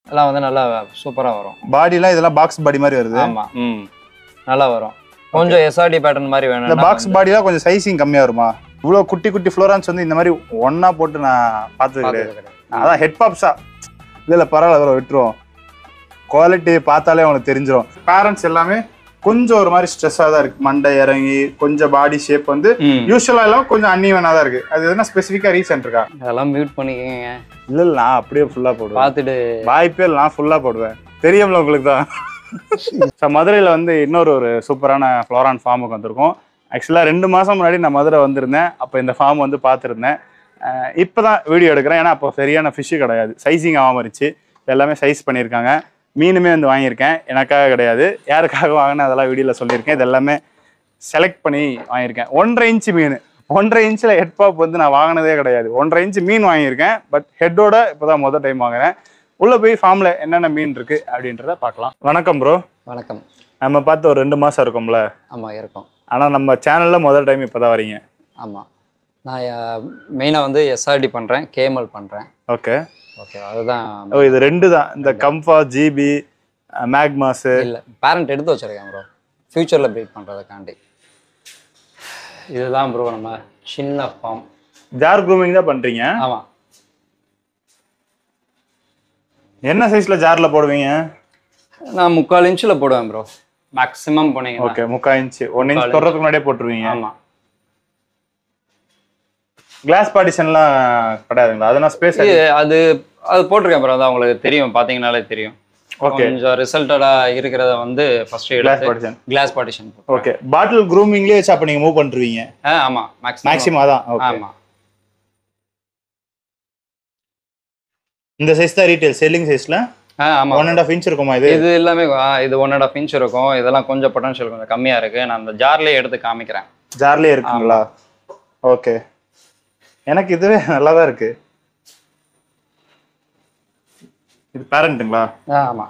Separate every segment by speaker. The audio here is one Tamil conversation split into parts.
Speaker 1: எல்லாம் வந்து நல்லா சூப்பரா வரும்
Speaker 2: பாடிலாம் இதெல்லாம் பாக்ஸ் பாடி மாதிரி வருது
Speaker 1: ஆமா ம் நல்லா வரும் கொஞ்சம் எஸ்ஆர்டி பேட்டர்ன் மாதிரி
Speaker 2: இந்த
Speaker 1: வேணும்
Speaker 2: பாக்ஸ் பாடிலாம் கொஞ்சம் சைஸிங் கம்மியா வருமா இவ்வளோ குட்டி குட்டி ஃப்ளோரான்ஸ் வந்து இந்த மாதிரி ஒண்ணா போட்டு நான் பார்த்தது கிடையாது அதான் ஹெட் பாப்ஸா இல்ல பரவாயில்ல bro, விட்டுருவோம் குவாலிட்டி பார்த்தாலே அவங்களுக்கு தெரிஞ்சிரும் பேரண்ட்ஸ் எல்லாமே கொஞ்சம் ஒரு மாதிரி ஸ்ட்ரெஸ்ஸாக தான் இருக்கு மண்டை இறங்கி கொஞ்சம் பாடி ஷேப் வந்து
Speaker 1: ம்
Speaker 2: யூஸ்வலா எல்லாம் கொஞ்சம் அன்னிவனா தான் இருக்கு அது எதுனா ஸ்பெசிஃபிக்கா ரீசன் இருக்கா
Speaker 1: அதெல்லாம் மியூட் பண்ணிக்கோங்க
Speaker 2: இல்ல இல்ல நான் அப்படியே ஃபுல்லா போடுவேன்
Speaker 1: பார்த்துட்டு
Speaker 2: வாய்ப்பே இல்லை நான் ஃபுல்லா போடுவேன் தெரியும்ல உங்களுக்கு தான் ஸோ மதுரையில் வந்து இன்னொரு ஒரு சூப்பரான ஃப்ளோரான் ஃபார்முக்கு வந்திருக்கோம் ஆக்சுவலாக ரெண்டு மாதம் முன்னாடி நான் மதுரை வந்திருந்தேன் அப்போ இந்த ஃபார்ம் வந்து பார்த்துருந்தேன் இப்போ தான் வீடியோ எடுக்கிறேன் ஏன்னா அப்போ சரியான ஃபிஷ்ஷு கிடையாது சைஸிங் ஆகாம இருந்துச்சு எல்லாமே சைஸ் பண்ணியிருக்காங்க மீனுமே வந்து வாங்கியிருக்கேன் எனக்காக கிடையாது யாருக்காக வாங்கினேன் அதெல்லாம் வீடியோவில் சொல்லியிருக்கேன் இது எல்லாமே செலக்ட் பண்ணி வாங்கியிருக்கேன் ஒன்றரை இன்ச்சு மீன் ஒன்றரை இன்ச்சில் ஹெட் பாப் வந்து நான் வாங்கினதே கிடையாது ஒன்றரை இன்ச்சு மீன் வாங்கியிருக்கேன் பட் ஹெட்டோட இப்போ தான் முதல் டைம் வாங்குறேன் உள்ளே போய் ஃபார்மில் என்னென்ன மீன் இருக்குது அப்படின்றத பார்க்கலாம் வணக்கம் ப்ரோ
Speaker 1: வணக்கம்
Speaker 2: நம்ம பார்த்து ஒரு ரெண்டு மாதம் இருக்கும்ல
Speaker 1: ஆமா இருக்கும்
Speaker 2: ஆனால் நம்ம சேனலில் முதல் டைம் இப்போ தான் வரீங்க
Speaker 1: ஆமா நான் மெயினாக வந்து எஸ்ஆர்டி பண்றேன் கேமல் பண்றேன்
Speaker 2: ஓகே
Speaker 1: ஓகே அதுதான்
Speaker 2: ஓ இது ரெண்டு தான் இந்த கம்ஃபா ஜிபி மேக்மாஸு
Speaker 1: இல்ல பேரண்ட் எடுத்து வச்சிருக்கேன் ப்ரோ ஃபியூச்சர்ல ப்ரீட் பண்றதுக்காண்டி இதுதான் ப்ரோ நம்ம சின்ன ஃபார்ம்
Speaker 2: ஜார் க்ரூமிங் தான் பண்ணுறீங்க
Speaker 1: ஆமா
Speaker 2: என்ன சைஸில் ஜாரில் போடுவீங்க
Speaker 1: நான் முக்கால் இன்ச்சில் போடுவேன் ப்ரோ மேக்ஸிமம் போனீங்க
Speaker 2: ஓகே முக்கா இன்ச்சு ஒன் இன்ச் தொடறதுக்கு முன்னாடியே போட்டுருவீங்க
Speaker 1: ஆமா
Speaker 2: கிளாஸ் பார்ட்டிஷன்லாம் கிடையாதுங்களா அதெல்லாம் ஸ்பேஸ்
Speaker 1: இது அது அது போட்டிருக்கேன் ப்ரோ அதான் உங்களுக்கு தெரியும் பாத்தீங்கனாலே தெரியும்
Speaker 2: ஓகே
Speaker 1: கொஞ்சம் ரிசல்ட்டடா இருக்கிறத வந்து ஃபர்ஸ்ட்
Speaker 2: கிளாஸ்
Speaker 1: எடுத்து
Speaker 2: partition
Speaker 1: glass partition
Speaker 2: okay bottle க்ரூமிங்லேயே வச்சு அப்போ நீங்கள் மூவ் பண்ணிருவீங்க
Speaker 1: ஆமா மேக்ஸிமம்
Speaker 2: மேக்ஸிமம் அதான் ஓகே
Speaker 1: ஆமா
Speaker 2: இந்த சைஸ் தான் ரீட்டைல் செல்லிங் சைஸில்
Speaker 1: ஆ ஆமா
Speaker 2: ஒன் அண்ட் ஆஃப் இன்ச் இருக்குமா இது
Speaker 1: இது எல்லாமே ஆ, இது ஒன் அண்ட் ஆஃப் இன்ச் இருக்கும் இதெல்லாம் கொஞ்சம் பொட்டன்ஷியல் கொஞ்சம் கம்மியா இருக்கு நான் அந்த ஜார்லயே எடுத்து காமிக்கிறேன்
Speaker 2: ஜார்லேயே இருக்குங்களா ஓகே எனக்கு இதுவே நல்லா தான் இருக்கு இது பேரண்ட்டுங்களா
Speaker 1: ஆ, ஆமா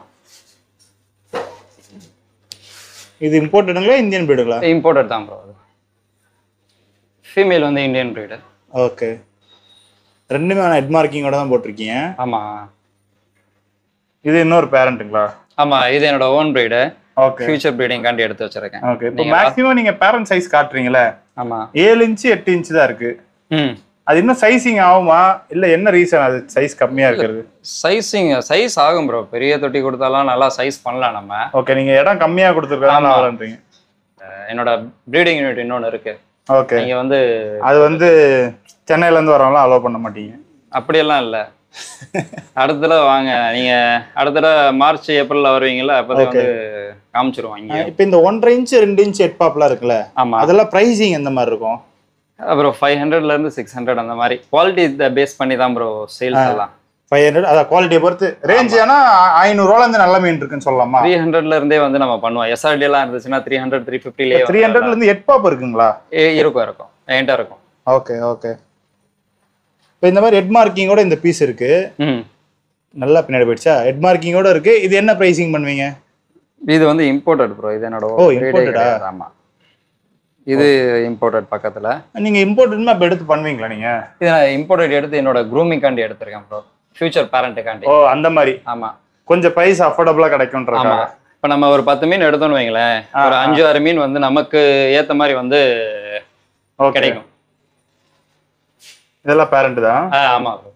Speaker 2: இது இம்போர்ட்டடுங்களா இந்தியன் பீடுங்களா
Speaker 1: இம்போர்ட்டட் தான் ப்ரோ அது ஃபீமேல் வந்து இந்தியன் ப்ரீடு
Speaker 2: ஓகே ரெண்டுமே ஆனால் ஹெட் மார்க்கிங்கோட தான் போட்டிருக்கீங்க
Speaker 1: ஆமா
Speaker 2: இது இன்னொரு பேரண்ட்டுங்களா
Speaker 1: ஆமா இது என்னோட ஓன் ப்ரீடு
Speaker 2: ஓகே
Speaker 1: ஃபியூச்சர் ப்ரீடிங்காண்டி எடுத்து வச்சிருக்கேன்
Speaker 2: ஓகே இப்போ மேக்ஸிமம் நீங்க பேரண்ட் சைஸ் காட்டுறீங்களே
Speaker 1: ஆமா
Speaker 2: ஏழு இன்ச்சு எட்டு இன்ச்சு தான் இருக்கு
Speaker 1: ம்
Speaker 2: அது இன்னும் சைஸிங் ஆகுமா இல்ல என்ன ரீசன் அது சைஸ் கம்மியா இருக்கிறது
Speaker 1: சைஸிங் சைஸ் ஆகும் ப்ரோ பெரிய தொட்டி கொடுத்தாலும் நல்லா சைஸ் பண்ணலாம் நம்ம
Speaker 2: ஓகே நீங்க இடம் கம்மியா கொடுத்துருக்கறதால வரன்றீங்க
Speaker 1: அஹ் என்னோட ப்ரீடிங் யூனிட் இன்னொன்று இருக்கு
Speaker 2: ஓகே
Speaker 1: நீங்க வந்து
Speaker 2: அது வந்து சென்னையில இருந்து வரவங்களாம் அலோவ் பண்ண மாட்டீங்க
Speaker 1: அப்படியெல்லாம் இல்லை அடுத்த தடவை வாங்க நீங்க அடுத்த தடவை மார்ச் ஏப்ரல்ல வருவீங்கல்ல அப்பதான் வந்து காமிச்சிருவோம் இங்க
Speaker 2: இப்போ இந்த ஒன்றரை இன்ச்சு ரெண்டு இன்ச்சு ஹெட் பாப்லாம் இருக்குல்ல
Speaker 1: ஆமா
Speaker 2: அதெல்லாம் ப்ரைஸிங் எந்த மாதிரி இருக்கும்
Speaker 1: அப்புறம் ஃபைவ் ஹண்ட்ரட்ல இருந்து சிக்ஸ் ஹண்ட்ரட் அந்த மாதிரி குவாலிட்டி பேஸ் பண்ணி தான் ப்ரோ சேல்ஸ் எல்லாம்
Speaker 2: ஃபைவ் ஹண்ட்ரட் அதான் குவாலிட்டியை பொறுத்து ரேஞ்ச் ஏன்னா ஐநூறுரூவால இருந்து நல்ல மீன் இருக்குன்னு சொல்லலாமா
Speaker 1: த்ரீ ஹண்ட்ரட்ல இருந்தே வந்து நம்ம பண்ணுவோம் எஸ்ஆர்டி எல்லாம் இருந்துச்சுன்னா த்ரீ ஹண்ட்ரட் த்ரீ ஃபிஃப்டிலே
Speaker 2: த்ரீ ஹண்ட்ரட்ல இருந்து ஹெட் பாப் இருக்குங்களா
Speaker 1: இருக்கும் இருக்கும் என்கிட்ட இருக்கும்
Speaker 2: ஓகே ஓகே இப்போ இந்த மாதிரி ஹெட் மார்க்கிங்கோட இந்த பீஸ் இருக்கு
Speaker 1: ம்
Speaker 2: நல்லா பின்னாடி போயிடுச்சா ஹெட் மார்க்கிங்கோட இருக்கு இது என்ன ப்ரைசிங் பண்ணுவீங்க
Speaker 1: இது வந்து இம்போர்ட்டட் ப்ரோ இது என்னோட
Speaker 2: ஓ,
Speaker 1: breed ஏ
Speaker 2: imported ஆ?
Speaker 1: கிடையாது. ஆமா இது இம்போர்ட்டட் பக்கத்துல
Speaker 2: நீங்க இம்போர்ட் அப்ப எடுத்து பண்ணுவீங்களா நீங்க
Speaker 1: இது நான் இம்போர்ட்டட் எடுத்து என்னோட grooming-காண்டி எடுத்திருக்கேன் ப்ரோ ஃபியூச்சர் பேரண்ட்டுக்காண்டி
Speaker 2: ஓ அந்த மாதிரி
Speaker 1: ஆமா
Speaker 2: கொஞ்சம் பிரைஸ் அஃபோர்டபுளா
Speaker 1: ஆமா
Speaker 2: கிடைக்கும்ன்றதுக்காக
Speaker 1: இப்ப நம்ம ஒரு பத்து மீன் எடுத்தோம்னு வைங்களேன் ஒரு அஞ்சு ஆறு மீன் வந்து நமக்கு ஏத்த மாதிரி வந்து
Speaker 2: ஓகே
Speaker 1: கிடைக்கும்
Speaker 2: இதெல்லாம் பேரண்ட் தான்
Speaker 1: ஆ, ஆமா bro.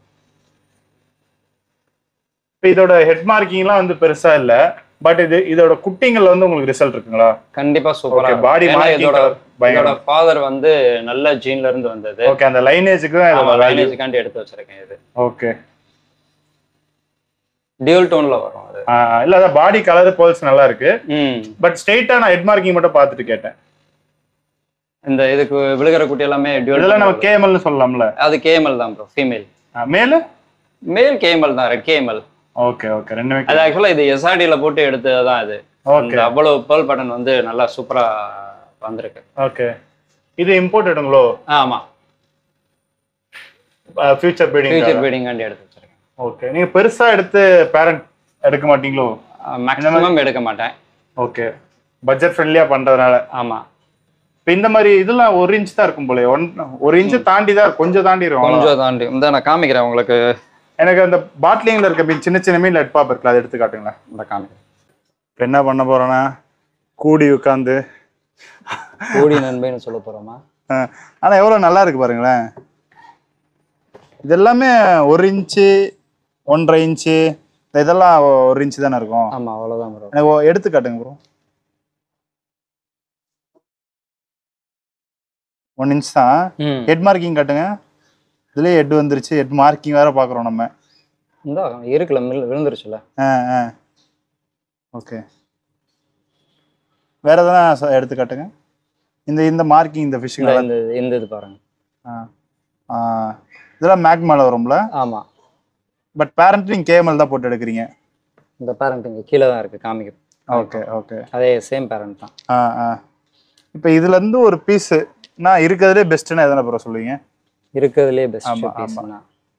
Speaker 2: இப்போ இதோட ஹெட் மார்க்கிங்லாம் வந்து பெருசா இல்ல பட் இது இதோட குட்டிங்கள்ல வந்து உங்களுக்கு ரிசல்ட் இருக்குங்களா
Speaker 1: கண்டிப்பா சூப்பரா
Speaker 2: ஓகே பாடி
Speaker 1: ஏன்னா
Speaker 2: மார்க்கிங்
Speaker 1: இதோட இதோட
Speaker 2: பயங்கரம்
Speaker 1: ஃபாதர் வந்து நல்ல ஜீன்ல இருந்து வந்தது
Speaker 2: ஓகே அந்த லைனேஜுக்கு தான் இதோட வேல்யூ
Speaker 1: லைனேஜுக்காண்டி எடுத்து வச்சிருக்கேன் இது
Speaker 2: ஓகே
Speaker 1: டியூல் டோன்ல வரும் அது
Speaker 2: இல்ல அதான் பாடி கலர் போல்ஸ் நல்லா இருக்கு
Speaker 1: ம்
Speaker 2: பட் ஸ்ட்ரெயிட்டா நான் ஹெட் மார்க்கிங் மட்டும் பார்த்துட்டு கேட்டேன்
Speaker 1: இந்த இதுக்கு விழுகிற குட்டி எல்லாமே டியூல்
Speaker 2: இதெல்லாம் நம்ம கேஎம்எல்னு சொல்லலாம்ல
Speaker 1: அது கேஎம்எல் தான் ப்ரோ ஃபீமேல்
Speaker 2: மேலு
Speaker 1: மேல் கேஎம்எல் தான் ரெட் கேஎம்எல்
Speaker 2: ஓகே ஓகே ரெண்டுமே
Speaker 1: அது ஆக்சுவலா இது எஸ்ஆர்டில போட்டு எடுத்தது தான் இது
Speaker 2: ஓகே
Speaker 1: இந்த அவ்வளவு பேர்ல் பட்டன் வந்து நல்லா சூப்பரா வந்திருக்கு
Speaker 2: ஓகே இது இம்போர்ட்டடுங்களோ
Speaker 1: ஆ, ஆமா
Speaker 2: ஃபியூச்சர் பீடிங்
Speaker 1: ஃபியூச்சர் ப்ரீடிங்காண்டி எடுத்து வச்சிருக்கேன்
Speaker 2: ஓகே நீங்க பெருசா எடுத்து பேரண்ட் எடுக்க மாட்டீங்களோ
Speaker 1: மேக்ஸிமம் எடுக்க மாட்டேன்
Speaker 2: ஓகே பட்ஜெட் ஃப்ரெண்ட்லியா பண்றதுனால
Speaker 1: ஆமா
Speaker 2: இப்போ இந்த மாதிரி இதெல்லாம் ஒரு இன்ச் தான் இருக்கும் போல ஒன் ஒரு இன்ச் தாண்டி தான் கொஞ்சம் தாண்டி இருக்கும்
Speaker 1: கொஞ்சம் தாண்டி இந்த நான் காமிக்கிறேன் உங்களுக்கு
Speaker 2: எனக்கு அந்த பாட்லிங்ல இருக்க மீன் சின்ன சின்ன மீன் லெட் பாப் இருக்குல்ல அதை எடுத்து காட்டுங்களேன்
Speaker 1: இந்த காமிக்கிறேன்
Speaker 2: இப்போ என்ன பண்ண போறேன்னா கூடி உட்காந்து
Speaker 1: கோடி நண்பைன்னு சொல்ல போறோமா
Speaker 2: ஆனா எவ்வளவு நல்லா இருக்கு பாருங்களேன் இது எல்லாமே ஒரு இன்ச்சு ஒன்றரை இன்ச்சு இந்த இதெல்லாம் ஒரு இன்ச்சு தானே இருக்கும்
Speaker 1: ஆமா அவ்வளவுதான் ப்ரோ
Speaker 2: எனக்கு ஒ- எடுத்து காட்டுங்க ப்ரோ ஒன் இன்ச் தான்
Speaker 1: ம்
Speaker 2: ஹெட் மார்க்கிங் காட்டுங்க இதுலயே ஹெட் வந்துருச்சு ஹெட் மார்க்கிங் வேற பாக்குறோம் நம்ம
Speaker 1: இந்த இருக்குல்ல மில் விழுந்துருச்சுல
Speaker 2: ஆ ஆ ஓகே வேற எதனா ச- எடுத்து காட்டுங்க இந்த இந்த மார்க்கிங் இந்த
Speaker 1: இந்த
Speaker 2: ஃபிஷ்ஷுங்க
Speaker 1: இந்த இந்த இது பாருங்க
Speaker 2: இதெல்லாம் மேக் மேல வரும்ல
Speaker 1: ஆமா
Speaker 2: பட் பேரண்ட் நீங்க கேமல் தான் போட்டு எடுக்கிறீங்க
Speaker 1: இந்த பேரண்ட் இங்க கீழே தான் இருக்கு காமிக்க
Speaker 2: ஓகே ஓகே
Speaker 1: அதே சேம் பேரண்ட் தான்
Speaker 2: ஆ ஆ இப்போ இதுல இருந்து ஒரு பீஸ் நான் இருக்கிறதுலே பெஸ்ட்னா எதனா ப்ரோ சொல்லுவீங்க
Speaker 1: இருக்கிறதுலே பெஸ்ட்
Speaker 2: ஆமா,
Speaker 1: பீஸ்னா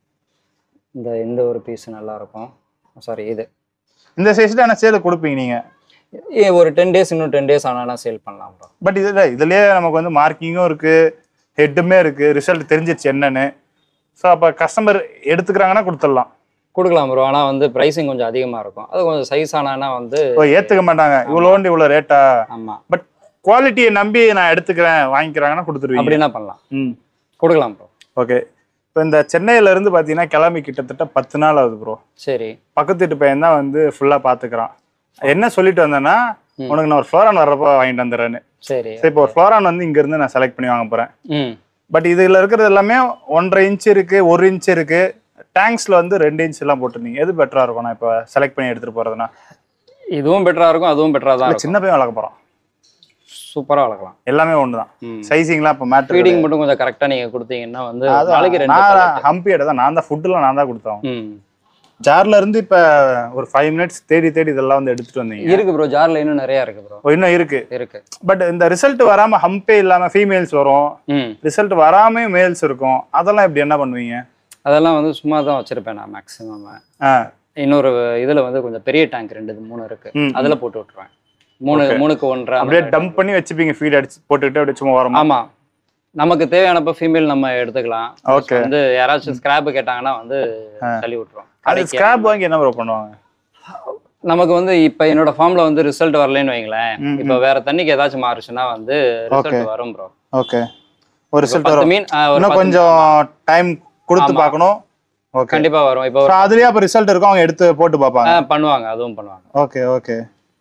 Speaker 1: இந்த இந்த ஒரு பீஸ் நல்லா இருக்கும் சாரி இது
Speaker 2: இந்த சைஸ்ல என்ன சேல கொடுப்பீங்க நீங்க
Speaker 1: ஏ, ஒரு டென் டேஸ் இன்னும் டென் டேஸ் ஆனாலும் சேல் பண்ணலாம் ப்ரோ
Speaker 2: பட் இதுல இதுலயே நமக்கு வந்து மார்க்கிங்கும் இருக்கு ஹெட்டுமே இருக்கு ரிசல்ட் தெரிஞ்சிருச்சு என்னன்னு ஸோ அப்போ கஸ்டமர் எடுத்துக்கிறாங்கன்னா கொடுத்துடலாம்
Speaker 1: கொடுக்கலாம் ப்ரோ ஆனால் வந்து ப்ரைஸிங் கொஞ்சம் அதிகமாக இருக்கும் அது கொஞ்சம் சைஸ் ஆனானா வந்து
Speaker 2: இப்போ ஏத்துக்க மாட்டாங்க இவ்வளோண்டு இவ்வளோ ரேட்டா
Speaker 1: ஆமாம்
Speaker 2: பட் குவாலிட்டியை நம்பி நான் எடுத்துக்கிறேன் வாங்கிக்கிறாங்கன்னா கொடுத்துருவீங்க
Speaker 1: அப்படின்னா பண்ணலாம்
Speaker 2: ம்
Speaker 1: கொடுக்கலாம் ப்ரோ
Speaker 2: ஓகே இப்போ இந்த சென்னையில இருந்து பார்த்தீங்கன்னா கிளம்பி கிட்டத்தட்ட பத்து நாள் ஆகுது ப்ரோ
Speaker 1: சரி
Speaker 2: பக்கத்து வீட்டு பையன் தான் வந்து ஃபுல்லாக பார்த்துக்கிறான் என்ன சொல்லிட்டு வந்தேன்னா
Speaker 1: ம்.
Speaker 2: உனக்கு நான் ஒரு ஃப்ளோரான் வர்றப்போ வாங்கிட்டு வந்துடுறேன்னு
Speaker 1: சரி
Speaker 2: சரி இப்போ ஒரு ஃப்ளோரான் வந்து இங்கேருந்து நான் செலக்ட் பண்ணி வாங்க போகிறேன்
Speaker 1: ம்
Speaker 2: பட் இதில் இருக்கிறது எல்லாமே ஒன்றரை இன்ச் இருக்கு ஒரு இன்ச் இருக்கு டேங்க்ஸ்ல வந்து ரெண்டு இன்ச் எல்லாம் போட்டிருந்தீங்க எது பெட்டரா இருக்கும் நான் இப்போ செலக்ட் பண்ணி எடுத்துட்டு போறதுன்னா
Speaker 1: இதுவும் பெட்டராக இருக்கும் அதுவும் பெட்டராக தான்
Speaker 2: இல்ல,
Speaker 1: இருக்கும்
Speaker 2: சின்ன பையன் வளர்க்க போறோம்
Speaker 1: சூப்பராக வளர்க்கலாம்
Speaker 2: எல்லாமே ஒன்று தான்
Speaker 1: ம்
Speaker 2: சைசிங்லாம் இப்போ மேட்ரு
Speaker 1: ஃபீடிங் மட்டும் கொஞ்சம் கரெக்டாக நீங்கள் கொடுத்தீங்கன்னா வந்து நாளைக்கு ரெண்டு
Speaker 2: நான்
Speaker 1: pellet.
Speaker 2: ஹம்பி தான் நான் தான் ஃபுட்டுலாம் நான் தான் கொடுத்தோம்
Speaker 1: ம்
Speaker 2: ஜார்ல இருந்து இப்போ ஒரு ஃபைவ் மினிட்ஸ் தேடி தேடி இதெல்லாம் வந்து எடுத்துட்டு வந்தீங்க
Speaker 1: இருக்கு ப்ரோ ஜாரில் இன்னும் நிறையா இருக்கு ப்ரோ
Speaker 2: ஓ, இன்னும் இருக்கு
Speaker 1: இருக்கு
Speaker 2: பட் இந்த ரிசல்ட் வராம ஹம்பே இல்லாம ஃபீமேல்ஸ் வரும்
Speaker 1: ம்
Speaker 2: ரிசல்ட் வராம மேல்ஸ் இருக்கும் அதெல்லாம் இப்படி என்ன பண்ணுவீங்க
Speaker 1: அதெல்லாம் வந்து சும்மா தான் வச்சிருப்பேன் நான் மேக்ஸிமம்
Speaker 2: ஆ
Speaker 1: இன்னொரு இதுல வந்து கொஞ்சம் பெரிய டேங்க் ரெண்டு இது மூணு இருக்கு
Speaker 2: ம்,
Speaker 1: அதுல போட்டு விட்டுருவேன் மூணு
Speaker 2: Okay.
Speaker 1: மூணுக்கு ஒன்றரை அந்த
Speaker 2: அப்படியே
Speaker 1: மாதிரி.
Speaker 2: டம்ப் பண்ணி வச்சுப்பீங்க ஃபீட் அடிச்சு போட்டுக்கிட்டு அப்படியே சும்மா வரமா
Speaker 1: ஆமா நமக்கு தேவையானப்ப ஃபீமேல் நம்ம எடுத்துக்கலாம்
Speaker 2: Okay.
Speaker 1: வந்து யாராச்சும் ஸ்கிராப் கேட்டாங்கன்னா வந்து தள்ளி விட்டுரும்
Speaker 2: அது
Speaker 1: கடைக்கு
Speaker 2: ஸ்கிராப் வாங்கி என்ன ப்ரோ பண்ணுவாங்க
Speaker 1: நமக்கு வந்து இப்ப என்னோட ஃபார்ம்ல வந்து ரிசல்ட் வரலன்னு வைங்களேன்
Speaker 2: ம்,
Speaker 1: இப்ப வேற தண்ணிக்கு ஏதாச்சும் மாறுச்சுன்னா வந்து ரிசல்ட்
Speaker 2: Okay.
Speaker 1: வரும் ப்ரோ
Speaker 2: ஓகே ஒரு ரிசல்ட்
Speaker 1: பத்து
Speaker 2: வரும்
Speaker 1: மீன் ஆ, ஒரு
Speaker 2: இன்னும்
Speaker 1: பத்து
Speaker 2: கொஞ்சம் டைம் கொடுத்து
Speaker 1: ஆமா.
Speaker 2: பார்க்கணும் ஓகே
Speaker 1: கண்டிப்பா வரும் இப்போ
Speaker 2: ஸோ அதுலயே அப்போ ரிசல்ட் இருக்கும் அவங்க எடுத்து போட்டு பார்ப்பாங்க
Speaker 1: பண்ணுவாங்க அதுவும் பண்ணுவாங்க
Speaker 2: ஓகே ஓகே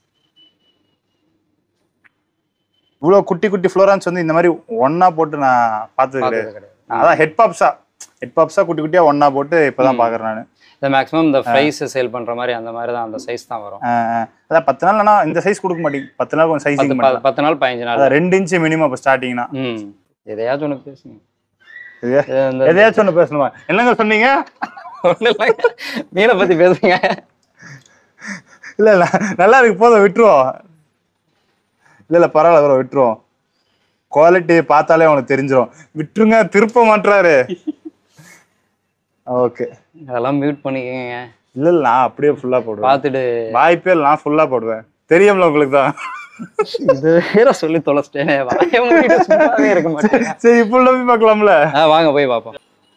Speaker 2: இவ்வளோ குட்டி குட்டி ஃப்ளோரான்ஸ் வந்து இந்த மாதிரி ஒண்ணா போட்டு நான் பார்த்தது கிடையாது
Speaker 1: பார்த்தது கிடையாது
Speaker 2: அதான் ஹெட் பாப்ஸா ஹெட் பாப்ஸா குட்டி குட்டியா ஒண்ணா போட்டு இப்பதான்
Speaker 1: ம்.
Speaker 2: பாக்குறேன் நான்
Speaker 1: இந்த மேக்ஸிமம் இந்த ஃப்ரைஸ் சேல் பண்ற மாதிரி அந்த மாதிரி தான் அந்த சைஸ் தான் வரும்
Speaker 2: அதான் பத்து நாள் ஆனா இந்த சைஸ் கொடுக்க மாட்டேங்க பத்து நாள் கொஞ்சம்
Speaker 1: பத்து
Speaker 2: சைஸிங்
Speaker 1: ப- பத்து நாள் பதினஞ்சு நாள்
Speaker 2: அதான் ரெண்டு இன்ச்சு மினிமம் இப்போ ஸ்டார்டிங்னா
Speaker 1: ம் எதையாச்சும் ஒன்று பேசுங்க
Speaker 2: எதையா-
Speaker 1: இது இந்த-
Speaker 2: எதையாச்சும் ஒன்று பேசணுமா என்னங்க சொன்னீங்க
Speaker 1: ஒண்ணும் இல்லைங்க. மீனை பத்தி பேசுங்க
Speaker 2: இல்ல இல்ல நல்லா இருக்கு போதும் விட்டுருவோம் இல்ல இல்ல பரவாயில்ல ப்ரோ விட்டுருவோம் குவாலிட்டி பார்த்தாலே அவனுக்கு தெரிஞ்சிரும் விட்டுருங்க திருப்ப மாட்றாரு ஓகே
Speaker 1: அதெல்லாம் மியூட் பண்ணிக்கோங்க
Speaker 2: இல்ல இல்ல நான் அப்படியே ஃபுல்லா போடுவேன்
Speaker 1: பார்த்துட்டு
Speaker 2: வாய்ப்பே இல்லை நான் ஃபுல்லா போடுவேன் தெரியும்ல உங்களுக்கு தான்
Speaker 1: இது வேற சொல்லி தொலைச்சிட்டேனே வாய மூடிட்டு சும்மாவே இருக்க மாட்டேன்
Speaker 2: சரி இப்போ உள்ள போய் பார்க்கலாம்ல
Speaker 1: ஆ வாங்க போய் பார்ப்போம்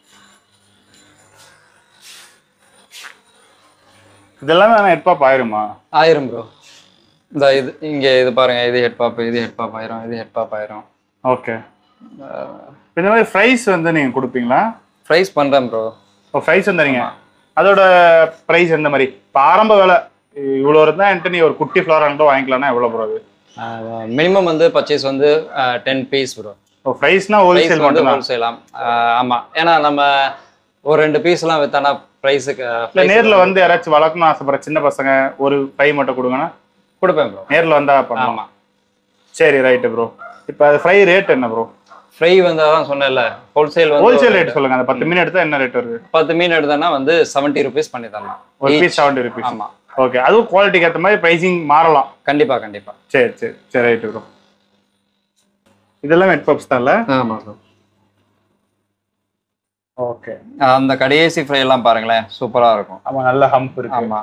Speaker 2: இதெல்லாமே ஆனால் ஹெட் பாப் ஆயிருமா
Speaker 1: ஆயிரம் ப்ரோ இந்த இது இங்க இது பாருங்க இது ஹெட் பாப் இது ஹெட் பாப் ஆயிரும் இது ஹெட் பாப் ஆயிரும்
Speaker 2: ஓகே இந்த மாதிரி ஃப்ரைஸ் வந்து நீங்க கொடுப்பீங்களா
Speaker 1: ப்ரைஸ் பண்றேன் ப்ரோ
Speaker 2: இப்போ ஃப்ரைஸ் வந்துறீங்க அதோட ப்ரைஸ் எந்த மாதிரி இப்போ ஆரம்ப விலை இவ்வளோ இருந்தால் என்கிட்ட நீ ஒரு குட்டி ஃப்ளவர் வாங்கிக்கலாம்னா எவ்வளோ ப்ரோ அது
Speaker 1: மினிமம் வந்து பர்ச்சேஸ் வந்து டென் பீஸ் ப்ரோ
Speaker 2: இப்போ ஃப்ரைஸ்னா
Speaker 1: ப்ரைஸ்
Speaker 2: ஹோல்சேல்
Speaker 1: வந்து
Speaker 2: மட்டும்தான்
Speaker 1: ஹோல்சேலாம் ஆமா ஏன்னா நம்ம ஒரு ரெண்டு பீஸ்லாம் வித்தானா ப்ரைஸுக்கு
Speaker 2: இல்லை நேரில் வந்து யாராச்சும் வளர்க்கணும்னு ஆசைப்படுற சின்ன பசங்க ஒரு ஃப்ரை மட்டும் கொடுங்கன்னா
Speaker 1: கொடுப்பேன் ப்ரோ
Speaker 2: நேரில் வந்தா பண்ணலாம்
Speaker 1: ஆமா
Speaker 2: சரி ரைட்டு ப்ரோ இப்போ அது ஃப்ரை ரேட் என்ன ப்ரோ
Speaker 1: ஃப்ரை வந்து அதான் சொன்னேன்ல ஹோல்சேல் வந்து
Speaker 2: ஹோல்சேல் ரேட் சொல்லுங்க அந்த பத்து மீன் எடுத்தா என்ன ரேட் வருது
Speaker 1: பத்து மீன் எடுத்தோன்னா வந்து செவன்ட்டி ருபீஸ் பண்ணி தரலாம்
Speaker 2: ஒரு
Speaker 1: Each.
Speaker 2: பீஸ் செவன்டி ருபீஸ்
Speaker 1: ஆமா
Speaker 2: ஓகே அதுவும் குவாலிட்டிக்கு ஏற்ற மாதிரி ப்ரைசிங் மாறலாம்
Speaker 1: கண்டிப்பா கண்டிப்பா
Speaker 2: சரி சரி சரி ரைட்டு ப்ரோ இதெல்லாம் ஹெட் பப்ஸ் தான்ல
Speaker 1: ஆமா ப்ரோ
Speaker 2: ஓகே
Speaker 1: அந்த கடைசி ஃப்ரை எல்லாம் பாருங்களேன் சூப்பரா இருக்கும்
Speaker 2: ஆமா நல்ல ஹம்ப் இருக்கு
Speaker 1: ஆமா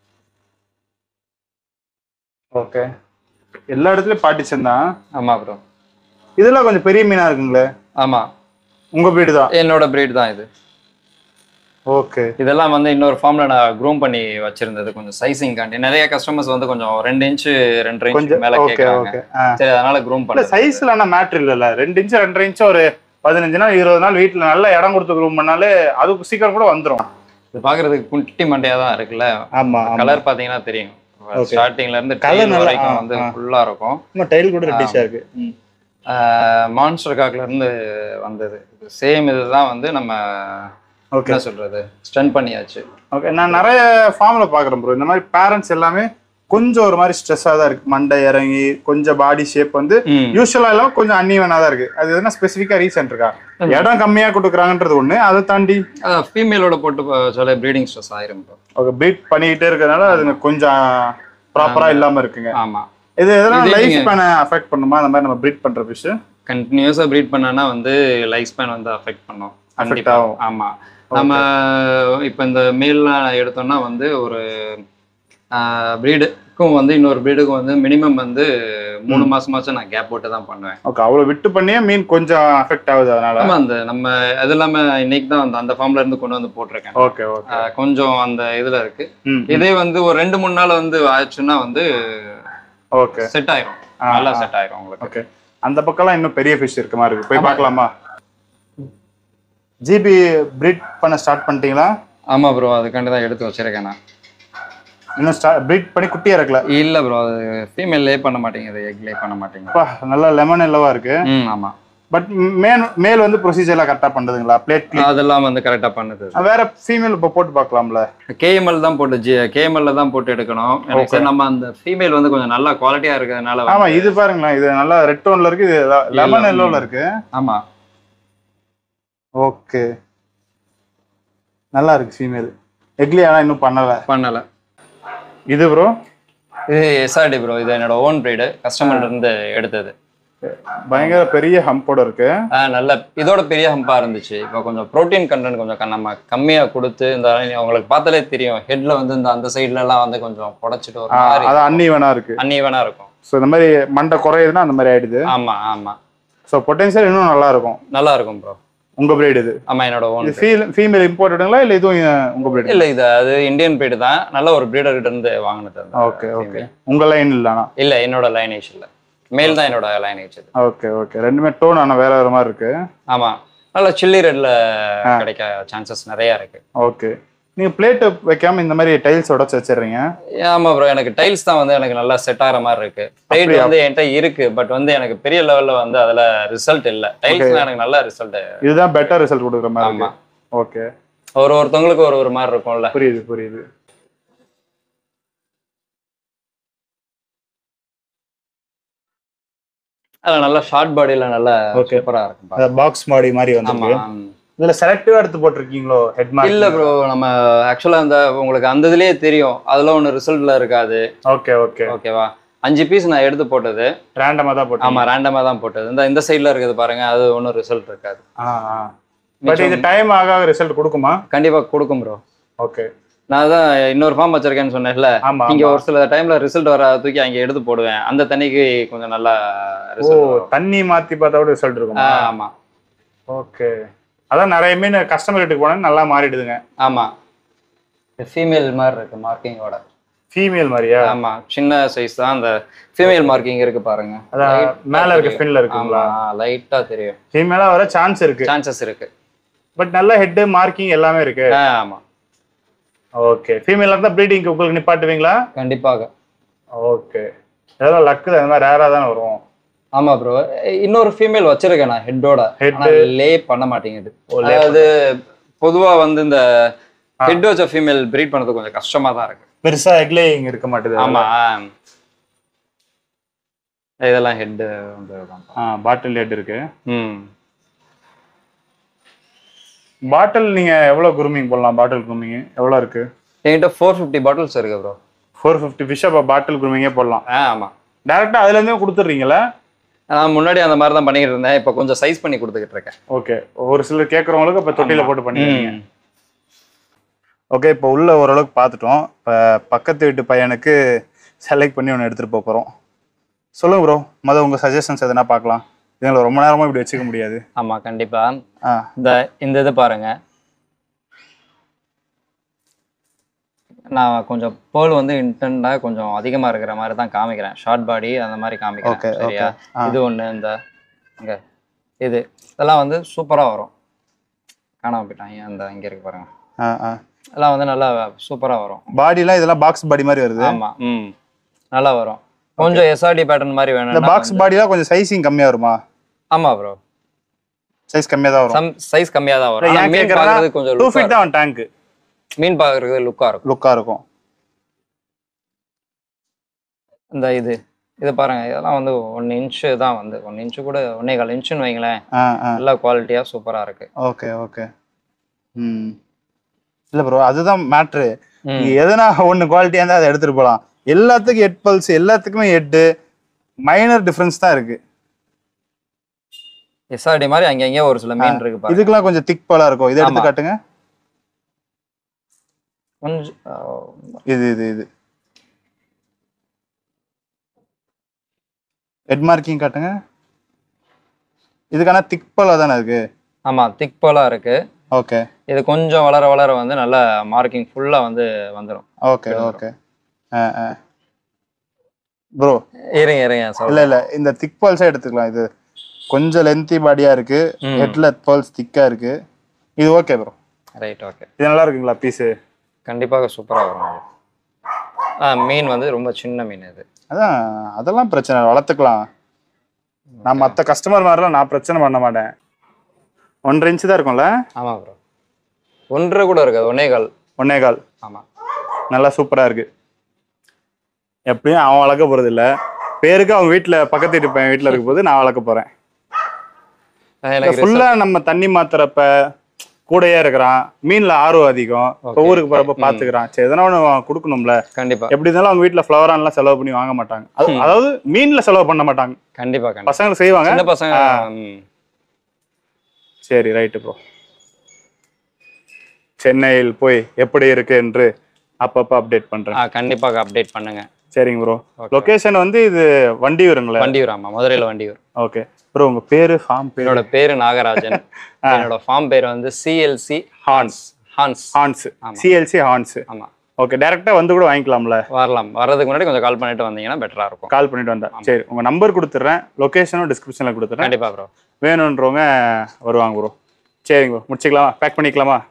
Speaker 2: ஓகே எல்லா இடத்துலயும் பார்ட்டிஷன் தான்
Speaker 1: ஆமா ப்ரோ
Speaker 2: இதெல்லாம் கொஞ்சம் பெரிய மீனா இருக்குங்களே
Speaker 1: ஆமா
Speaker 2: உங்க வீடு தான்
Speaker 1: என்னோட பிரீட் தான் இது
Speaker 2: ஓகே
Speaker 1: இதெல்லாம் வந்து இன்னொரு ஃபார்ம்ல நான் க்ரூம் பண்ணி வச்சிருந்தது கொஞ்சம் சைசிங் காண்டி நிறைய கஸ்டமர்ஸ் வந்து கொஞ்சம் ரெண்டு இன்ச்சு ரெண்டரை இன்ச்
Speaker 2: கொஞ்சம்
Speaker 1: மேல
Speaker 2: ஓகே
Speaker 1: கேக்குறாங்க
Speaker 2: ஓகே
Speaker 1: சரி அதனால க்ரூம்
Speaker 2: இல்ல
Speaker 1: பண்ணல
Speaker 2: சைஸ்ல ஆனா மேட்ரு இல்ல ரெண்டு இன்ச்சு ரெண்டரை இன்ச்சு ஒரு பதினஞ்சு நாள் இருபது நாள் வீட்டுல நல்ல இடம் கொடுத்து ரூம் பண்ணாலே அதுக்கு சீக்கிரம் கூட வந்துரும்
Speaker 1: இது பாக்குறதுக்கு குட்டி மண்டையா தான் இருக்குல்ல
Speaker 2: ஆமா
Speaker 1: கலர் பாத்தீங்கன்னா தெரியும்
Speaker 2: Okay.
Speaker 1: ஸ்டார்டிங்ல இருந்து
Speaker 2: Colour
Speaker 1: டைல்
Speaker 2: நல்லா-
Speaker 1: வரைக்கும்
Speaker 2: ஆ,
Speaker 1: வந்து
Speaker 2: ஆ.
Speaker 1: ஃபுல்லா இருக்கும்
Speaker 2: ஆமா டைல் கூட ரெட்டிஷா இருக்கு
Speaker 1: மான்ஸ்டர் காக்ல இருந்து வந்தது சேம் இதுதான் வந்து நம்ம
Speaker 2: ஓகே
Speaker 1: என்ன சொல்றது ஸ்டன் பண்ணியாச்சு
Speaker 2: ஓகே நான் நிறைய ஃபார்ம்ல பாக்குறேன் ப்ரோ இந்த மாதிரி பேரண்ட்ஸ் எல்லாமே கொஞ்சம் ஒரு மாதிரி ஸ்ட்ரெஸ்ஸா தான் இருக்கு மண்டை இறங்கி கொஞ்சம் பாடி ஷேப் வந்து
Speaker 1: ம்.
Speaker 2: யூஸ்வலா இல்லாம கொஞ்சம் அன்னிவனா தான் இருக்கு அது எதுனா ஸ்பெசிஃபிக்கா ரீசன் இருக்கா இடம் கம்மியா கொடுக்குறாங்கன்றது ஒண்ணு அதை தாண்டி
Speaker 1: ஃபீமேலோட போட்டு ப- சொல்ல ப்ரீடிங் ஸ்ட்ரெஸ் ஆயிரும் bro.
Speaker 2: ஓகே பீட் பண்ணிக்கிட்டே இருக்கிறதுனால அதுங்க கொஞ்சம் ப்ராப்பரா இல்லாம இருக்குங்க
Speaker 1: ஆமா
Speaker 2: இது எதனா
Speaker 1: இதே
Speaker 2: லைஃப்
Speaker 1: நீங்க-
Speaker 2: ஸ்பேனை அஃபெக்ட் பண்ணுமா அந்த மாதிரி நம்ம ப்ரீட் பண்ற ஃபிஷ்
Speaker 1: கண்டினியூஸா ப்ரீட் பண்ணனா வந்து லைஃப் ஸ்பேன் வந்து அஃபெக்ட் பண்ணும் கண்டிப்பா
Speaker 2: ஆகும்.
Speaker 1: ஆமா நம்ம இப்ப இந்த மேல்லாம் எடுத்தோம்னா வந்து ஒரு ப்ரீடுக்கும் வந்து இன்னொரு ப்ரீடுக்கும் வந்து மினிமம் வந்து மூணு மாசமாச்சும் நான் கேப் போட்டு தான் பண்ணுவேன்
Speaker 2: ஓகே அவ்வளவு விட்டு பண்ணியே மீன் கொஞ்சம் அஃபெக்ட் ஆகுது அதனால
Speaker 1: ஆமா அந்த நம்ம அது இல்லாம இன்னைக்கு தான் அந்த அந்த ஃபார்ம்ல இருந்து கொண்டு வந்து போட்டிருக்கேன்
Speaker 2: ஓகே ஓகே
Speaker 1: ஆஹ் கொஞ்சம் அந்த இதுல இருக்கு
Speaker 2: ம்
Speaker 1: இதே வந்து ஒரு ரெண்டு மூணு நாள் வந்து ஆச்சுன்னா வந்து
Speaker 2: ஓகே
Speaker 1: செட் ஆயிரும்
Speaker 2: ஆ,
Speaker 1: நல்லா
Speaker 2: ஆ.
Speaker 1: செட் ஆயிரும் உங்களுக்கு
Speaker 2: ஓகே அந்த பக்கம்லாம் இன்னும் பெரிய ஃபிஷ் இருக்க மாதிரி இருக்கு போய்
Speaker 1: ஆமா.
Speaker 2: பார்க்கலாமா ஜிபி பிரீட் பண்ண ஸ்டார்ட் பண்ணிட்டீங்களா
Speaker 1: ஆமா ப்ரோ அதுக்காண்டி தான் எடுத்து வச்சிருக்கேன் நான்
Speaker 2: இன்னும் ஸ்டார்ட் பிரீட் பண்ணி குட்டியா இருக்கல
Speaker 1: இல்ல ப்ரோ அது ஃபீமேல் லே பண்ண மாட்டேங்குது எக் லே பண்ண மாட்டேங்குது
Speaker 2: அப்பா நல்லா லெமன் எல்லவா இருக்கு
Speaker 1: ம் ஆமா
Speaker 2: பட் மேல் மேல் வந்து ப்ரொசீஜர்லாம் கரெக்டாக பண்ணுதுங்களா பிளேட்
Speaker 1: அதெல்லாம் வந்து கரெக்டா பண்ணுது
Speaker 2: வேற ஃபீமேல் இப்போ போட்டு பார்க்கலாம்ல
Speaker 1: கேஎம்எல் தான் போட்டு ஜி கேஎம்எல்ல தான் போட்டு எடுக்கணும் எனக்கு சரி நம்ம அந்த ஃபீமேல் வந்து கொஞ்சம் நல்லா குவாலிட்டியா இருக்கிறதுனால
Speaker 2: ஆமா
Speaker 1: வந்து-
Speaker 2: இது பாருங்களேன் இது நல்லா ரெட் டோன்ல இருக்கு இது லெமன்
Speaker 1: Yellow.
Speaker 2: எல்லோல இருக்கு
Speaker 1: ஆமா
Speaker 2: ஓகே நல்லா இருக்கு ஃபீமேல் எக்லி ஆனா இன்னும் பண்ணல
Speaker 1: பண்ணல
Speaker 2: இது ப்ரோ
Speaker 1: இது எஸ்ஆர்டி ப்ரோ இது என்னோட ஓன் பிரீடு கஸ்டமர்ல இருந்து எடுத்தது
Speaker 2: பயங்கர பெரிய ஹம்போட இருக்கு
Speaker 1: ஆ, நல்ல இதோட பெரிய ஹம்பா இருந்துச்சு இப்போ கொஞ்சம் ப்ரோட்டீன் கண்டென்ட் கொஞ்சம் க- நம்ம கம்மியா கொடுத்து இந்த உங்களுக்கு பார்த்தாலே தெரியும் ஹெட்ல வந்து இந்த அந்த சைடுல எல்லாம் வந்து கொஞ்சம் புடைச்சிட்டு ஒரு
Speaker 2: ஆ,
Speaker 1: மாதிரி
Speaker 2: அது அன்இவனா இருக்கு
Speaker 1: அன்ஈவனா இருக்கும்
Speaker 2: ஸோ இந்த மாதிரி மண்டை குறையுதுன்னா அந்த மாதிரி ஆயிடுது
Speaker 1: ஆமா ஆமா
Speaker 2: ஸோ பொட்டன்ஷியல் இன்னும் நல்லா இருக்கும்
Speaker 1: நல்லா இருக்கும் ப்ரோ
Speaker 2: உங்க பிரீடு இது
Speaker 1: ஆமா என்னோட ஓன்
Speaker 2: இது ஃபீல் ஃபீமேல் இம்போர்ட்டடுங்களா இல்ல இதுவும் அஹ், உங்க பிரீடு
Speaker 1: இல்ல இது அது இந்தியன் பிரீடு தான் நல்ல ஒரு பிரீடர் கிட்ட இருந்து வாங்கினது அந்த
Speaker 2: ஓகே ஓகே
Speaker 1: female.
Speaker 2: உங்க லைன் இல்லைனா
Speaker 1: இல்ல என்னோட லைனேஜ் இல்ல மேல் தான் என்னோட லைனேஜ் இது
Speaker 2: ஓகே ஓகே ரெண்டுமே டோன் ஆனால் வேற வேற மாதிரி இருக்கு
Speaker 1: ஆமா நல்ல சில்லி ரெட்ல கிடைக்க சான்சஸ் நிறைய இருக்கு
Speaker 2: ஓகே நீங்க பிளேட் வைக்காம இந்த மாதிரி டைல்ஸ் உடச்சு வச்சிடுறீங்க
Speaker 1: ஆமா ப்ரோ எனக்கு டைல்ஸ் தான் வந்து எனக்கு நல்லா செட் ஆகிற மாதிரி இருக்கு பிளேட்
Speaker 2: அப்படியா?
Speaker 1: வந்து என்கிட்ட இருக்கு பட் வந்து எனக்கு பெரிய லெவல்ல வந்து அதுல ரிசல்ட் இல்ல டைல்ஸ் எனக்கு நல்ல ரிசல்ட்
Speaker 2: இதுதான் பெட்டர் ரிசல்ட் கொடுக்குற மாதிரி
Speaker 1: ஆமா
Speaker 2: இருக்கு ஓகே
Speaker 1: ஒரு ஒருத்தவங்களுக்கு ஒரு ஒரு மாதிரி இருக்கும்ல
Speaker 2: புரியுது புரியுது
Speaker 1: அதுல நல்லா ஷார்ட் பாடியில நல்லா
Speaker 2: Okay.
Speaker 1: சூப்பரா இருக்கும் பாக்க.
Speaker 2: பாக்ஸ் மாடி மாதிரி
Speaker 1: ஆமா
Speaker 2: வந்து இதுல செலக்டிவா எடுத்து போட்டிருக்கீங்களோ ஹெட்
Speaker 1: இல்ல ப்ரோ நம்ம ஆக்சுவலா அந்த உங்களுக்கு அந்த இதுலயே தெரியும் அதுல ஒண்ணு ரிசல்ட்ல இருக்காது
Speaker 2: ஓகே ஓகே
Speaker 1: ஓகேவா அஞ்சு பீஸ் நான் எடுத்து போட்டது
Speaker 2: ரேண்டமா தான் போட்டீங்க
Speaker 1: ஆமா ரேண்டமா தான் போட்டது இந்த இந்த சைடுல இருக்குது பாருங்க அது ஒன்றும் ரிசல்ட் இருக்காது
Speaker 2: பட் இது டைம் ஆக ஆக ரிசல்ட் கொடுக்குமா
Speaker 1: கண்டிப்பா கொடுக்கும் ப்ரோ
Speaker 2: ஓகே
Speaker 1: நான் தான் இன்னொரு ஃபார்ம் வச்சிருக்கேன்னு சொன்னேன்ல
Speaker 2: ஆமா
Speaker 1: இங்க
Speaker 2: ஆமா.
Speaker 1: ஒரு சில டைம்ல ரிசல்ட் வர தூக்கி அங்க எடுத்து போடுவேன் அந்த தண்ணிக்கு கொஞ்சம் நல்லா
Speaker 2: ஓ
Speaker 1: ரிசல்ட் வரும்
Speaker 2: தண்ணி மாத்தி பார்த்தா கூட ரிசல்ட் இருக்குமா
Speaker 1: ஆ, ஆமா
Speaker 2: ஓகே அதான் நிறைய மீன் கஸ்டமர் வீட்டுக்கு போனா நல்லா மாறிடுதுங்க
Speaker 1: ஆமா ஃபீமேல் மாதிரி இருக்கு மார்க்கிங்கோட
Speaker 2: ஃபீமேல் மாதிரியா
Speaker 1: ஆமா சின்ன சைஸ் தான் அந்த ஃபீமேல் மார்க்கிங் இருக்கு பாருங்க
Speaker 2: அதான் மேல இருக்க ஃபின்ல இருக்குங்களா
Speaker 1: லைட்டா தெரியும்
Speaker 2: ஃபீமேலா வர சான்ஸ் இருக்கு
Speaker 1: சான்சஸ் இருக்கு
Speaker 2: பட் நல்ல ஹெட் மார்க்கிங் எல்லாமே இருக்கு
Speaker 1: ஆ, ஆமா
Speaker 2: ஓகே ஃபீமேலா இருந்தா ப்ரீடிங் உங்களுக்கு நிப்பாட்டுவீங்களா
Speaker 1: கண்டிப்பாக
Speaker 2: ஓகே ஏதோ லக்கு அந்த மாதிரி ரேரா தானே வரும்
Speaker 1: ஆமா ப்ரோ இன்னொரு ஃபீமேல் வச்சிருக்கேன் நான் ஹெட்டோட
Speaker 2: Head.
Speaker 1: லே பண்ண மாட்டேங்குது
Speaker 2: ஓ, lay
Speaker 1: அதாவது பொதுவா வந்து இந்த ஹெட் வச்ச ஃபீமேல் பிரீட் பண்ணது கொஞ்சம் கஷ்டமா தான் இருக்கு
Speaker 2: பெருசா எக்லேயிங் இருக்க மாட்டேது
Speaker 1: ஆமா இதெல்லாம் ஹெட் வந்து
Speaker 2: பாட்டில் ஹெட் இருக்கு
Speaker 1: ம்
Speaker 2: பாட்டில் நீங்க எவ்வளவு குரூமிங் போடலாம் பாட்டில் குரூமிங் எவ்வளவு இருக்கு
Speaker 1: என்கிட்ட ஃபோர் ஃபிஃப்டி பாட்டில்ஸ் இருக்கு ப்ரோ
Speaker 2: ஃபோர் ஃபிஃப்டி ஃபிஷ் அப்போ பாட்டில் குரூமிங்கே போடலாம்
Speaker 1: ஆ ஆமா
Speaker 2: டேரக்டா அதுல இருந்தே கொடுத்துட்றீங்களா
Speaker 1: நான் முன்னாடி அந்த மாதிரி தான் பண்ணிக்கிட்டு இருந்தேன் இப்போ கொஞ்சம் சைஸ் பண்ணி கொடுத்துக்கிட்டு இருக்கேன்
Speaker 2: ஓகே ஒரு சிலர் கேட்குறவங்களுக்கு இப்போ தொட்டில
Speaker 1: ஆமா.
Speaker 2: போட்டு பண்ணிடுறீங்க
Speaker 1: ம்.
Speaker 2: ஓகே இப்போ உள்ள ஓரளவுக்கு பார்த்துட்டோம் இப்போ பக்கத்து வீட்டு பையனுக்கு செலக்ட் பண்ணி ஒன்று எடுத்துகிட்டு போக போகிறோம் சொல்லுங்க ப்ரோ மொதல் உங்கள் சஜஷன்ஸ் எதனா பார்க்கலாம் இதுங்களை ரொம்ப நேரமாக இப்படி வச்சுக்க முடியாது
Speaker 1: ஆமா கண்டிப்பா
Speaker 2: ஆ
Speaker 1: இந்த இந்த இது பாருங்க நான் கொஞ்சம் பேர்ல் வந்து இன்டென்டாக கொஞ்சம் அதிகமாக இருக்கிற மாதிரி தான் காமிக்கிறேன் ஷார்ட் பாடி அந்த மாதிரி
Speaker 2: ஓகே
Speaker 1: காமிக்கிறேன்
Speaker 2: ஓகே
Speaker 1: சரியா
Speaker 2: ஆ
Speaker 1: இது ஒன்று இந்த இங்கே இது இதெல்லாம் வந்து சூப்பராக வரும் காணாம போயிட்டாங்க அந்த இங்கே இருக்கு பாருங்க
Speaker 2: ஆ ஆ
Speaker 1: இதெல்லாம் வந்து நல்லா சூப்பராக வரும்
Speaker 2: பாடிலாம் இதெல்லாம் பாக்ஸ் பாடி மாதிரி வருது
Speaker 1: ஆமாம் ம் நல்லா வரும் கொஞ்சம் எஸ்ஆர்டி பேட்டர்ன் மாதிரி
Speaker 2: இந்த
Speaker 1: வேணும்
Speaker 2: பாக்ஸ் பாடிலாம் கொஞ்சம் சைஸிங் கம்மியா வருமா
Speaker 1: ஆமாம் ப்ரோ
Speaker 2: சைஸ் கம்மியா தான் வரும்
Speaker 1: சம் சைஸ் கம்மியாக தான் வரும் ஆனா
Speaker 2: ஏன்
Speaker 1: மீன்
Speaker 2: கேட்கறேன்னா
Speaker 1: பார்க்கறது கொஞ்சம்
Speaker 2: டூ
Speaker 1: லுக்காக
Speaker 2: ஃபீட் தான் டேங்க்
Speaker 1: மீன் பார்க்கறது லுக்காக இருக்கும்
Speaker 2: லுக்கா இருக்கும்
Speaker 1: இந்த இது இது பாருங்க இதெல்லாம் வந்து ஒன் இன்ச்சு தான் வந்து ஒன் இன்ச்சு கூட ஒன்னே கால் இன்ச்சுன்னு வைங்களேன்
Speaker 2: ஆ ஆ
Speaker 1: நல்ல குவாலிட்டியாக சூப்பராக இருக்கு
Speaker 2: ஓகே ஓகே ம் இல்ல ப்ரோ அதுதான் மேட்ரு
Speaker 1: ம்.
Speaker 2: நீங்க எதனா ஒண்ணு குவாலிட்டியா இருந்தா அதை எடுத்துட்டு போலாம் எல்லாத்துக்கும் எட் பல்ஸ் எல்லாத்துக்குமே எட்டு மைனர் டிஃபரன்ஸ் தான் இருக்கு
Speaker 1: எஸ்ஆர்டி மாதிரி அங்கே அங்கேயே ஒரு சில மீன் இருக்கு பாருங்க
Speaker 2: இதுக்கெல்லாம் கொஞ்சம் திக் பலா இருக்கும் இதை எடுத்து
Speaker 1: ஆமா.
Speaker 2: காட்டுங்க
Speaker 1: கொஞ்சம் ஆ,
Speaker 2: இது இது இது ஹெட் மார்க்கிங் காட்டுங்க இதுக்கான திக் பலா தானே இருக்கு
Speaker 1: ஆமா திக் போலாக இருக்கு
Speaker 2: ஓகே
Speaker 1: இது கொஞ்சம் வளர வளர வந்து நல்ல மார்க்கிங் ஃபுல்லா வந்து வந்துடும்
Speaker 2: ஓகே ஓகே ப்ரோ
Speaker 1: இருங்க இருங்க
Speaker 2: இல்ல
Speaker 1: சொல்ல
Speaker 2: இல்ல இந்த திக் பல்ஸே எடுத்துக்கலாம் இது கொஞ்சம் லென்த்தி பாடியா இருக்கு
Speaker 1: ம்.
Speaker 2: ஹெட்ல பல்ஸ் திக்கா இருக்கு இது ஓகே ப்ரோ
Speaker 1: ரைட் ஓகே
Speaker 2: இது நல்லா இருக்குங்களா பீஸு
Speaker 1: கண்டிப்பாக சூப்பராக வரும் அது ஆ மீன் வந்து ரொம்ப சின்ன மீன் இது
Speaker 2: அதான் அதெல்லாம் பிரச்சனை இல்ல, வளர்த்துக்கலாம் நான் மற்ற கஸ்டமர் மாதிரிலாம் நான் பிரச்சனை பண்ண மாட்டேன் ஒன்றரை இன்ச்சு தான் இருக்கும்ல
Speaker 1: ஆமா ப்ரோ ஒன்றரை கூட இருக்காது ஒன்னே கால்
Speaker 2: ஒன்னே கால்
Speaker 1: ஆமா
Speaker 2: நல்லா சூப்பரா இருக்கு எப்படியும் அவன் வளர்க்க போறது இல்ல பேருக்கு அவன் வீட்டுல பக்கத்து வீட்டு பையன் வீட்டுல இருக்க போது நான் வளர்க்க போறேன்
Speaker 1: எனக்கு
Speaker 2: ஃபுல்லா நம்ம தண்ணி மாத்துறப்ப கூடயே இருக்கிறான் மீன்ல ஆர்வம் அதிகம் இப்ப
Speaker 1: Okay.
Speaker 2: ஊருக்கு போறப்ப பாத்துக்கிறான் சரி எதனா ஒண்ணு கொடுக்கணும்ல
Speaker 1: கண்டிப்பா
Speaker 2: எப்படி இருந்தாலும் அவங்க வீட்டுல ஃபிளவரான்லாம் செலவு பண்ணி வாங்க மாட்டாங்க அது- அதாவது மீன்ல செலவு பண்ண மாட்டாங்க
Speaker 1: கண்டிப்பா கண்டிப்பா
Speaker 2: பசங்க செய்வாங்க
Speaker 1: சின்ன பசங்க ம்.
Speaker 2: சரி ரைட்டு ப்ரோ சென்னையில் போய் எப்படி இருக்கு என்று அப்பப்ப அப்டேட் பண்றேன்
Speaker 1: ஆ கண்டிப்பாக அப்டேட் பண்ணுங்க
Speaker 2: சரிங்க ப்ரோ
Speaker 1: Okay.
Speaker 2: லொகேஷன் வந்து இது வண்டியூருங்களா
Speaker 1: வண்டியூர் ஆமா மதுரையில வண்டியூர்
Speaker 2: ஓகே ப்ரோ உங்க பேரு ஃபார்ம் பேரு
Speaker 1: என்னோட பேரு நாகராஜன் என்னோட ஃபார்ம் பேர் வந்து சிஎல்சி ஹான்ஸ் ஹான்ஸ்
Speaker 2: ஹான்ஸ்
Speaker 1: ஆமா.
Speaker 2: சிஎல்சி ஹான்ஸ்
Speaker 1: ஆமா
Speaker 2: ஓகே டைரக்டா வந்து கூட வாங்கிக்கலாம்ல
Speaker 1: வரலாம் வர்றதுக்கு முன்னாடி கொஞ்சம் கால் பண்ணிட்டு வந்தீங்கன்னா பெட்டரா இருக்கும்
Speaker 2: கால் பண்ணிட்டு வந்தா சரி உங்க நம்பர் கொடுத்துட்றேன் லொகேஷனும் டிஸ்கிரிப்ஷன்ல கொடுத்துட்றேன்
Speaker 1: கண்டிப்பா ப்ரோ
Speaker 2: வேணுன்றவங்க வருவாங்க ப்ரோ சரிங்க ப்ரோ முடிச்சுக்கலாமா பேக் பண்ணிக்கலாமா